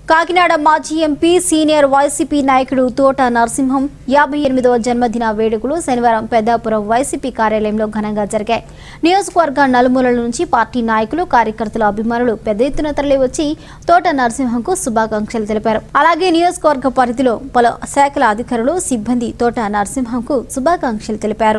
కాకినాడ మాజీ MP senior YCP నాయకుడు తోట నరసింహం యాభై ఎనిమిదవ జన్మదిన వేడుకలు శనివారం పెద్దాపురం వైసీపీ కార్యాలయంలో ఘనంగా జరిగాయి నియోజకవర్గ నలుమూలల నుంచి పార్టీ నాయకులు కార్యకర్తల అభిమానులు పెద్ద ఎత్తున తరలివచ్చి తోట నరసింహంకు శుభాకాంక్షలు తెలిపారు అలాగే నియోజకవర్గ పరిధిలో పలు శాఖల అధికారులు సిబ్బంది తోట నరసింహంకు శుభాకాంక్షలు తెలిపారు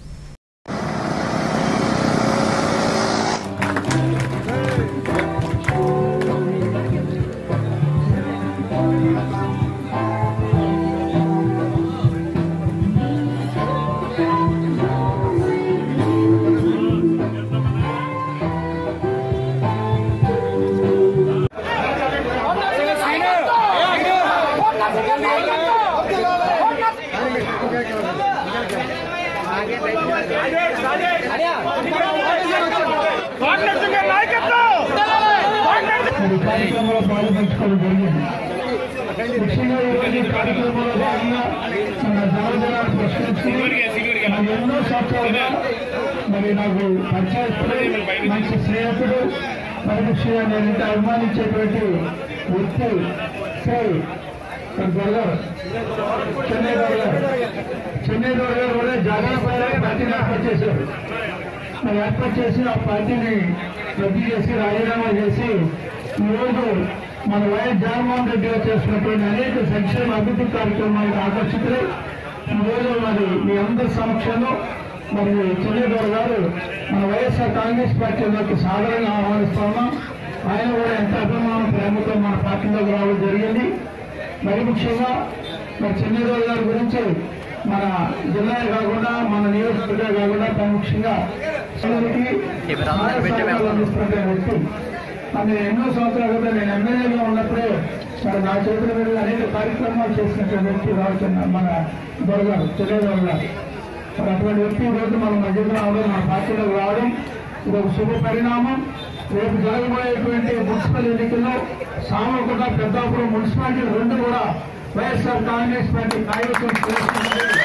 మరి కార్యక్రమంలో పాల్పంచుకోవడం జరిగింది ముఖ్యంగా ఈరోజు ఈ కార్యక్రమంలో భాగంగా మన జనజనాన్ని ప్రశ్నించి మరి ఎన్నో సంవత్సరాలుగా మరి నాకు పరిచయస్తుడు మంచి స్నేహితుడు మరి ముఖ్యంగా నేను ఇంత అభిమానించేటువంటి వ్యక్తి శ్రీ గొల్లర్ చెన్నై గొల్లర్ చెన్నై గొల్లర్ కూడా జగన్ పైన పార్టీని ఏర్పాటు చేశారు మరి ఏర్పాటు చేసి ఆ పార్టీని రద్దు చేసి రాజీనామా చేసి ఈరోజు మన వైఎస్ జగన్మోహన్ రెడ్డి గారు చేస్తున్నటువంటి అనేక సంక్షేమ అభివృద్ధి కార్యక్రమాలకు ఆకర్షితులై ఈరోజు మరి మీ అందరి సమక్షంలో మరి చెన్నైగౌడ గారు మన వైఎస్ఆర్ కాంగ్రెస్ పార్టీలోకి సాధారణంగా ఆహ్వానిస్తా ఉన్నాం ఆయన కూడా ఎంత అభిమానం ప్రేమతో మన పార్టీలోకి రావడం జరిగింది మరి ముఖ్యంగా మరి చెన్నైగౌడ గారి గురించి మన జిల్లా కాకుండా మన నియోజకవర్గం కాకుండా ప్రముఖంగా ప్రజలకి సహాయ సహకారాలు అందిస్తున్న వ్యక్తి అది ఎన్నో సంవత్సరాల క్రితం నేను ఎమ్మెల్యేగా ఉన్నప్పుడే మరి నా చేతుల మీద అనేక కార్యక్రమాలు చేసినటువంటి వ్యక్తి రావుతున్న మన దొరగారు చెల్లెదొర గారు మరి అటువంటి వ్యక్తి ఈ రోజు మన మధ్యలో రావడం మన పార్టీలోకి రావడం ఇది ఒక శుభ పరిణామం రేపు జరగబోయేటువంటి మున్సిపల్ ఎన్నికల్లో సామర్లకోట పెద్దాపురం మున్సిపాలిటీ రెండు కూడా వైఎస్ఆర్ కాంగ్రెస్ పార్టీ నాయకత్వం చేస్తుందని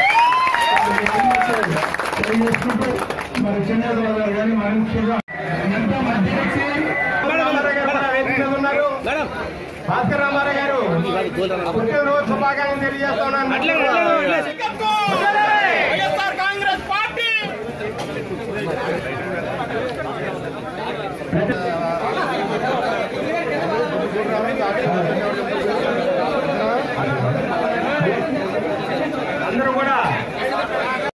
తెలియజేసుకుంటూ మరి చెన్నైరావు గారు కానీ మరి ముఖ్యంగా ఎంతో మధ్య వ్యక్తి భాస్కర్ రామారావు గారు పుట్టినరోజు శుభాకాంక్షలు తెలియజేస్తున్నాను వైఎస్ఆర్ కాంగ్రెస్ పార్టీ